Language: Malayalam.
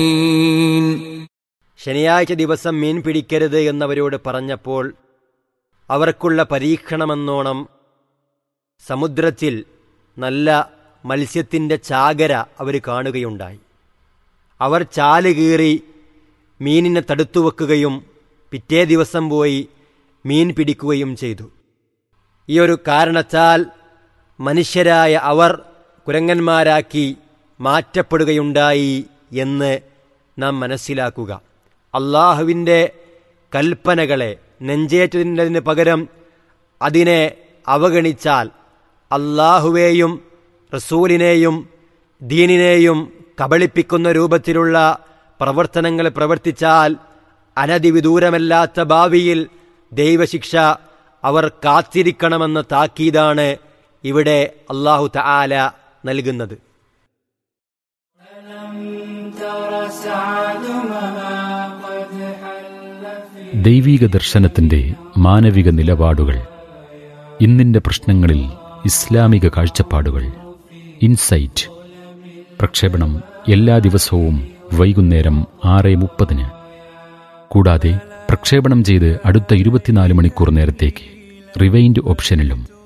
ശനിയാഴ്ച ദിവസം മീൻ പിടിക്കരുത് എന്നവരോട് പറഞ്ഞപ്പോൾ അവർക്കുള്ള പരീക്ഷണമെന്നോണം സമുദ്രത്തിൽ നല്ല മത്സ്യത്തിൻ്റെ ചാകര അവർ കാണുകയുണ്ടായി അവർ ചാല് കീറി മീനിനെ തടുത്തു വെക്കുകയും പിറ്റേ ദിവസം പോയി മീൻ പിടിക്കുകയും ചെയ്തു ഈ ഒരു കാരണത്താൽ മനുഷ്യരായ അവർ കുരങ്ങന്മാരാക്കി മാറ്റപ്പെടുകയുണ്ടായി എന്ന് നാം മനസ്സിലാക്കുക അള്ളാഹുവിൻ്റെ കൽപ്പനകളെ നെഞ്ചേറ്റതിന് പകരം അതിനെ അവഗണിച്ചാൽ അള്ളാഹുവേയും റസൂലിനെയും ദീനിനെയും കബളിപ്പിക്കുന്ന രൂപത്തിലുള്ള പ്രവർത്തനങ്ങൾ പ്രവർത്തിച്ചാൽ അനതിവിദൂരമല്ലാത്ത ഭാവിയിൽ ദൈവശിക്ഷ അവർ കാത്തിരിക്കണമെന്ന താക്കീതാണ് ഇവിടെ അള്ളാഹു തആല നൽകുന്നത് ദൈവീക ദർശനത്തിന്റെ മാനവിക നിലപാടുകൾ ഇന്നിന്റെ പ്രശ്നങ്ങളിൽ ഇസ്ലാമിക കാഴ്ചപ്പാടുകൾ ഇൻസൈറ്റ് പ്രക്ഷേപണം എല്ലാ ദിവസവും വൈകുന്നേരം ആറ് മുപ്പതിന് കൂടാതെ പ്രക്ഷേപണം ചെയ്ത് അടുത്ത ഇരുപത്തിനാല് മണിക്കൂർ നേരത്തേക്ക് റിവൈൻഡ് ഓപ്ഷനിലും